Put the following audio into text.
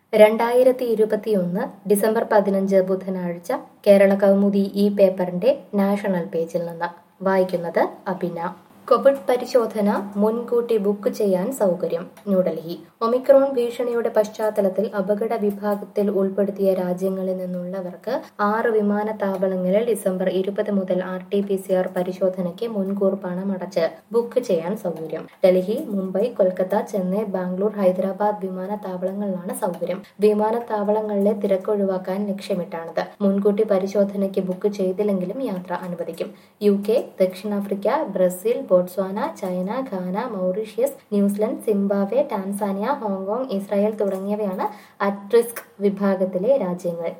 രണ്ടായിരത്തി ഇരുപത്തിയൊന്ന് ഡിസംബർ പതിനഞ്ച് ബുധനാഴ്ച കേരള കൗമുദി ഈ പേപ്പറിന്റെ നാഷണൽ പേജിൽ നിന്ന് വായിക്കുന്നത് അഭിന കോവിഡ് പരിശോധന മുൻകൂട്ടി ബുക്ക് ചെയ്യാൻ സൗകര്യം ന്യൂഡൽഹി ഒമിക്രോൺ ഭീഷണിയുടെ പശ്ചാത്തലത്തിൽ അപകട വിഭാഗത്തിൽ ഉൾപ്പെടുത്തിയ രാജ്യങ്ങളിൽ നിന്നുള്ളവർക്ക് ആറ് വിമാനത്താവളങ്ങളിൽ ഡിസംബർ ഇരുപത് മുതൽ R T P C R പരിശോധനയ്ക്ക് മുൻകൂർ പണമടച്ച് ബുക്ക് ചെയ്യാൻ സൗകര്യം ഡൽഹി മുംബൈ കൊൽക്കത്ത ചെന്നൈ ബാംഗ്ലൂർ ഹൈദരാബാദ് വിമാനത്താവളങ്ങളിലാണ് സൗകര്യം വിമാനത്താവളങ്ങളിലെ തിരക്ക് ഒഴിവാക്കാൻ ലക്ഷ്യമിട്ടാണിത് മുൻകൂട്ടി പരിശോധനയ്ക്ക് ബുക്ക് ചെയ്തില്ലെങ്കിലും യാത്ര അനുവദിക്കും യു കെ ദക്ഷിണാഫ്രിക്ക Brazil Botswana China Ghana Mauritius New Zealand Zimbabwe Tanzania Hong Kong Israel തുടങ്ങിയവയാണ് അറ്റ് റിസ്ക് വിഭാഗത്തിലെ രാജ്യങ്ങൾ